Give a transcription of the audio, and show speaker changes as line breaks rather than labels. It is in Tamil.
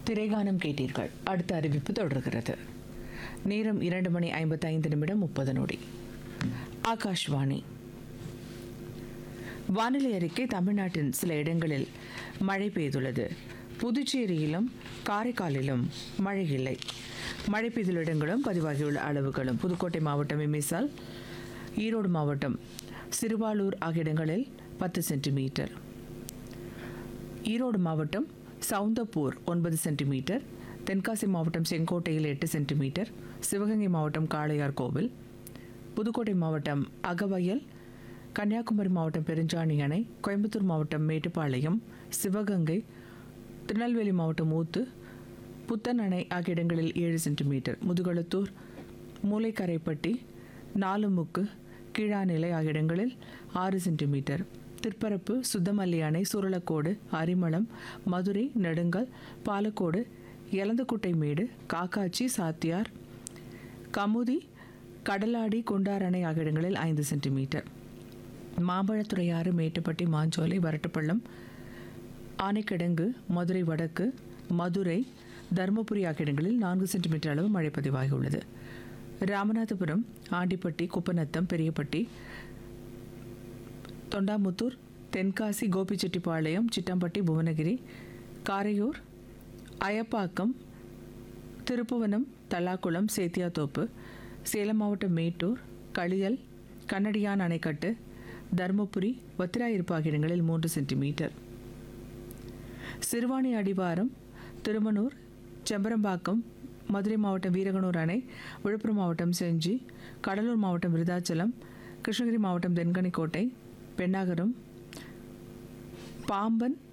திரைகானம் கேட்டீர்கள் அடுத்த அறிவிப்பு தொடர்கிறது நேரம் இரண்டு மணி ஐம்பத்தைந்து நிமிடம் முப்பது நொடி ஆகாஷ்வாணி வானிலை அறிக்கை தமிழ்நாட்டின் சில இடங்களில் மழை பெய்துள்ளது புதுச்சேரியிலும் காரைக்காலிலும் மழை இல்லை மழை பெய்துள்ள இடங்களும் பதிவாகியுள்ள அளவுகளும் புதுக்கோட்டை மாவட்டம் இமிசால் ஈரோடு மாவட்டம் சிறுவாலூர் ஆகிய இடங்களில் பத்து சென்டிமீட்டர் ஈரோடு மாவட்டம் சவுந்தப்பூர் ஒன்பது சென்டிமீட்டர் தென்காசி மாவட்டம் செங்கோட்டையில் எட்டு சென்டிமீட்டர் சிவகங்கை மாவட்டம் காளையார் கோவில் புதுக்கோட்டை மாவட்டம் அகவயல் கன்னியாகுமரி மாவட்டம் பெருஞ்சாணி அணை கோயம்புத்தூர் மாவட்டம் மேட்டுப்பாளையம் சிவகங்கை திருநெல்வேலி மாவட்டம் ஊத்து புத்தன் அணை ஆகிய இடங்களில் ஏழு சென்டிமீட்டர் முதுகளத்தூர் மூளைக்கரைப்பட்டி நாலுமுக்கு கீழாநிலை ஆகிய இடங்களில் ஆறு சென்டிமீட்டர் திருப்பரப்பு சுத்தமல்லி அணை சூரலக்கோடு அரிமளம் மதுரை நெடுங்கல் பாலக்கோடு எலந்தக்குட்டை மேடு காக்காச்சி சாத்தியார் கமுதி கடலாடி குண்டார் அணை ஆகிய இடங்களில் ஐந்து சென்டிமீட்டர் மாம்பழத்துறையாறு மேட்டுப்பட்டி மாஞ்சோலை வரட்டுப்பள்ளம் ஆனைக்கிடங்கு மதுரை வடக்கு மதுரை தருமபுரி ஆகிய இடங்களில் நான்கு சென்டிமீட்டர் அளவு மழை பதிவாகியுள்ளது ராமநாதபுரம் ஆண்டிப்பட்டி குப்பநத்தம் பெரியப்பட்டி தொண்டாமுத்தூர் தென்காசி கோபிச்செட்டிப்பாளையம் சிட்டம்பட்டி புவனகிரி காரையூர் அயப்பாக்கம் திருப்புவனம் தல்லாக்குளம் சேத்தியாத்தோப்பு சேலம் மாவட்டம் மேட்டூர் களியல் கண்ணடியான் அணைக்கட்டு தருமபுரி வத்திராயிருப்பு ஆகிய இடங்களில் மூன்று சென்டிமீட்டர் சிறுவாணி அடிவாரம் திருமணூர் செம்பரம்பாக்கம் மதுரை மாவட்டம் வீரகனூர் அணை விழுப்புரம் மாவட்டம் செஞ்சி கடலூர் மாவட்டம் விருதாச்சலம் கிருஷ்ணகிரி மாவட்டம் தென்கனிக்கோட்டை பெண்ணாகரம் பாம்பன்